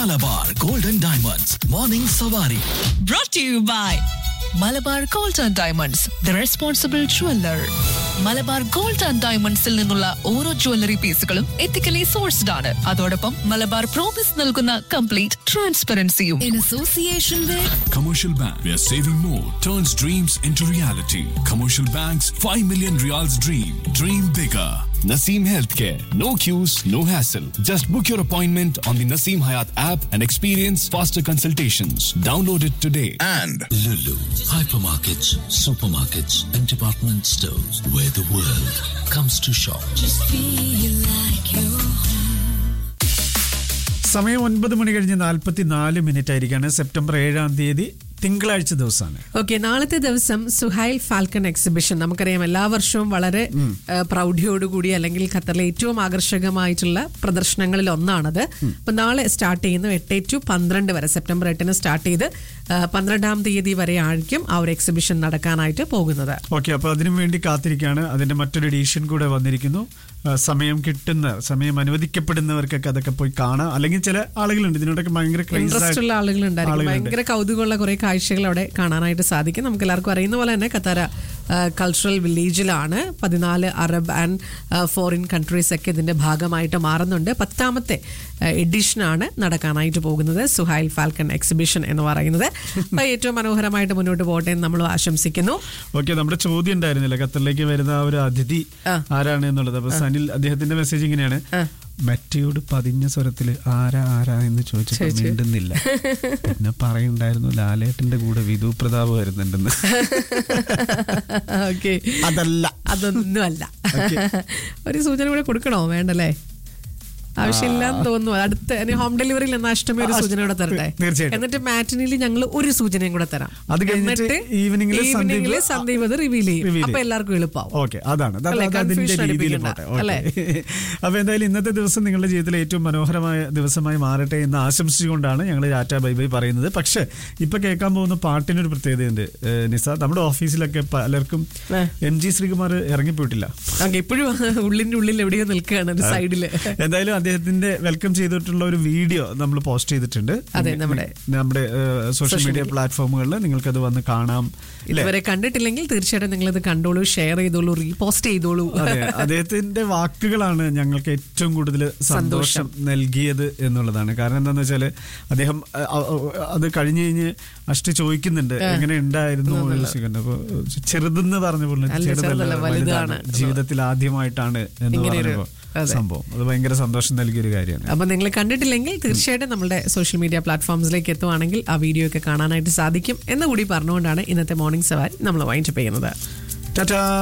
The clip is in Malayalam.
മലബാർ ഗോൾഡൻ ഡയമണ്ട്സ് മോർണിംഗ് സവാരി brought to you by Malabar gold and diamonds the responsible jeweller Malabar gold and ഡയമണ്ട്സിൽ നിന്നുള്ള ഓരോ ജ്വല്ലറി പീസുകളും എത്തിക്കലി സോഴ്സ്ഡ് ആണ് അതോടൊപ്പം മലബാർ പ്രോമിസ് നൽകുന്ന കംപ്ലീറ്റ് ട്രാൻസ്പെറൻസിയും in association with Commercial Bank, where saving more turns dreams into reality. Commercial Bank's 5 million reals dream. Dream bigger. Naseem Healthcare. No queues, no hassle. Just book your appointment on the Naseem Hayat app and experience faster consultations. Download it today. and Lulu hypermarkets, supermarkets, and department stores where the world comes to shop. സമയം ഒൻപത് മണി കഴിഞ്ഞ് നാൽപ്പത്തി നാല് മിനിറ്റ് ആയിരിക്കാണ് സെപ്റ്റംബർ ഏഴാം തീയതി തിങ്കളാഴ്ച ദിവസമാണ് ഓക്കെ നാളത്തെ ദിവസം സുഹൈൽ ഫാൽക്കൺ എക്സിബിഷൻ നമുക്കറിയാം എല്ലാ വർഷവും വളരെ ഏഹ്, പ്രൗഢിയോടുകൂടി അല്ലെങ്കിൽ ഖത്തറിലെ ഏറ്റവും ആകർഷകമായിട്ടുള്ള പ്രദർശനങ്ങളിൽ ഒന്നാണത് അപ്പൊ നാളെ സ്റ്റാർട്ട് ചെയ്യുന്നു എട്ട് ടു പന്ത്രണ്ട് വരെ സെപ്റ്റംബർ എട്ടിന് സ്റ്റാർട്ട് ചെയ്ത് ഏഹ്, പന്ത്രണ്ടാം തീയതി വരെ ആയിരിക്കും ആ ഒരു എക്സിബിഷൻ നടക്കാനായിട്ട് പോകുന്നത് ഓക്കെ അപ്പൊ അതിനു വേണ്ടി കാത്തിരിക്കാണ് അതിന്റെ മറ്റൊരു എഡീഷൻ കൂടെ വന്നിരിക്കുന്നു ആ, സമയം കിട്ടുന്ന സമയം അനുവദിക്കപ്പെടുന്നവർക്കൊക്കെ അതൊക്കെ പോയി കാണാം അല്ലെങ്കിൽ ചില ആളുകളുണ്ട് ഇതിനോടൊക്കെ ഭയങ്കര craze ഇൻട്രസ്റ്റ് ആയിട്ട് ഉള്ള ആളുകളുണ്ടായിരിക്കും ആളുകളുണ്ട്. ഭയങ്കര കൗതുകമുള്ള കുറെ കാഴ്ചകൾ അവിടെ കാണാനായിട്ട് സാധിക്കും നമുക്ക് എല്ലാവർക്കും അറിയുന്ന പോലെ തന്നെ ഖത്തര കൾച്ചറൽ വില്ലേജിലാണ് പതിനാല് അറബ് ആൻഡ് ഫോറിൻ കൺട്രീസ് ഒക്കെ ഇതിന്റെ ഭാഗമായിട്ട് മാറുന്നുണ്ട് പത്താമത്തെ എഡിഷനാണ് നടക്കാനായിട്ട് പോകുന്നത് സുഹൈൽ ഫാൽക്കൺ എക്സിബിഷൻ എന്ന് പറയുന്നത് അപ്പൊ ഏറ്റവും മനോഹരമായിട്ട് മുന്നോട്ട് പോകട്ടെ എന്ന് നമ്മൾ ആശംസിക്കുന്നു ഓക്കെ നമ്മുടെ ചോദ്യം ഉണ്ടായിരുന്നില്ല ഖത്തറിലേക്ക് വരുന്ന ആ ഒരു അതിഥി ആ. ആരാണ് എന്നുള്ളത് അപ്പൊ സനിൽ അദ്ദേഹത്തിന്റെ മെസ്സേജ് ഇങ്ങനെയാണ് മെറ്റയോട് പതിഞ്ഞ സ്വരത്തില് ആരാ ആരാ എന്ന് ചോദിച്ചപ്പോൾ ചോദിച്ചു. മിണ്ടുന്നില്ല പിന്നെ പറയുണ്ടായിരുന്നു ലാലേട്ടന്റെ കൂടെ വിധു പ്രതാപ് വരുന്നുണ്ടെന്ന് ഓക്കെ അതല്ല അതൊന്നുമല്ല ഒരു സൂചന കൂടെ കൊടുക്കണോ വേണ്ടല്ലേ ആവശ്യമില്ലാന്ന് തോന്നുന്നു അടുത്ത ഇനി ഹോം ഡെലിവറിയിൽ എന്ന അഷ്ടമി ഒരു ആ, സൂചന കൂടെ തരട്ടെ തീർച്ചയായിട്ടും. എന്നിട്ട് മാറ്റിനിൽ ഞങ്ങൾ ഒരു സൂചനയും കൂടെ തരാം അത് കഴിഞ്ഞിട്ട് evening ല് ഈവനിംഗിൽ സന്ദീപ് സന്ദീപ് അത് റിവീൽ ചെയ്യും reveal അപ്പൊ ചെയ്യും. എല്ലാവർക്കും എളുപ്പമാവും ഓക്കെ അതാണ് അത് അല്ലേ? അത് അതിന്റെ Confusion രീതിയിൽ അടിപ്പിക്കണ്ട. പോട്ടെ ഓക്കെ അല്ലേ? അപ്പൊ എന്തായാലും ഇന്നത്തെ ദിവസം നിങ്ങളുടെ ജീവിതത്തിലെ ഏറ്റവും മനോഹരമായ ദിവസമായി മാറട്ടെ എന്ന് ആശംസിച്ചുകൊണ്ടാണ് ഞങ്ങൾ ടാറ്റ ബൈ ബൈ പറയുന്നത് പക്ഷെ ഇപ്പൊ കേൾക്കാൻ പോകുന്ന പാട്ടിനൊരു പ്രത്യേകതയുണ്ട് ഏഹ് നിസ നമ്മുടെ ഓഫീസിലൊക്കെ പലർക്കും ഏ. എം ജി ശ്രീകുമാർ ഇറങ്ങിപ്പോയിട്ടില്ല ഓക്കെ ഇപ്പോഴും ഉള്ളിന്റെ ഉള്ളിൽ എവിടെയോ നിൽക്കുകയാണ് ഒരു സൈഡില് എന്തായാലും അദ്ദേഹത്തിന്റെ വെൽക്കം ചെയ്തിട്ടുള്ള ഒരു വീഡിയോ നമ്മൾ പോസ്റ്റ് ചെയ്തിട്ടുണ്ട് അതെ, നമ്മുടെ നമ്മുടെ സോഷ്യൽ മീഡിയ പ്ലാറ്റ്ഫോമുകളിൽ നിങ്ങൾക്ക് അത് വന്ന് കാണാം ഇല്ലേ? ഇതുവരെ കണ്ടിട്ടില്ലെങ്കിൽ തീർച്ചയായിട്ടും നിങ്ങൾ ഇത് കണ്ടോളൂ ഷെയർ ചെയ്തോളൂ റീപോസ്റ്റ് ചെയ്തോളൂ അതെ അദ്ദേഹത്തിന്റെ വാക്കുകളാണ് ഞങ്ങൾക്ക് ഏറ്റവും കൂടുതൽ സന്തോഷം നൽകിയത് എന്നുള്ളതാണ് കാരണം എന്താണെന്ന് വെച്ചാല് അദ്ദേഹം അ, അ, അത് കഴിഞ്ഞു കഴിഞ്ഞ് അഷ്ടി ചോദിക്കുന്നുണ്ട് എങ്ങനെ ഉണ്ടായിരുന്നു മ്യൂസിക് അപ്പൊ ചെറുതെന്ന് പറഞ്ഞ പോലെ അല്ല, ചെറുതല്ല ചെറുതല്ല, വലുതാണ് വലുതാണ്. ജീവിതത്തിൽ ആദ്യമായിട്ടാണ് എന്ന് ഇങ്ങനെയൊരു- പറഞ്ഞപ്പോ അതെ. സംഭവം അത് ഭയങ്കര സന്തോഷം നൽകിയൊരു കാര്യമാണ് അപ്പൊ നിങ്ങൾ കണ്ടിട്ടില്ലെങ്കിൽ തീർച്ചയായിട്ടും നമ്മുടെ സോഷ്യൽ മീഡിയ പ്ലാറ്റ്ഫോംസിലേക്ക് എത്തുവാണെങ്കിൽ ആ വീഡിയോ ഒക്കെ കാണാനായിട്ട് സാധിക്കും എന്ന് കൂടി പറഞ്ഞുകൊണ്ടാണ് ഇന്നത്തെ മോർണിംഗ് സവാരി നമ്മൾ വൈൻഡപ്പ് ചെയ്യുന്നത് ടാറ്റാ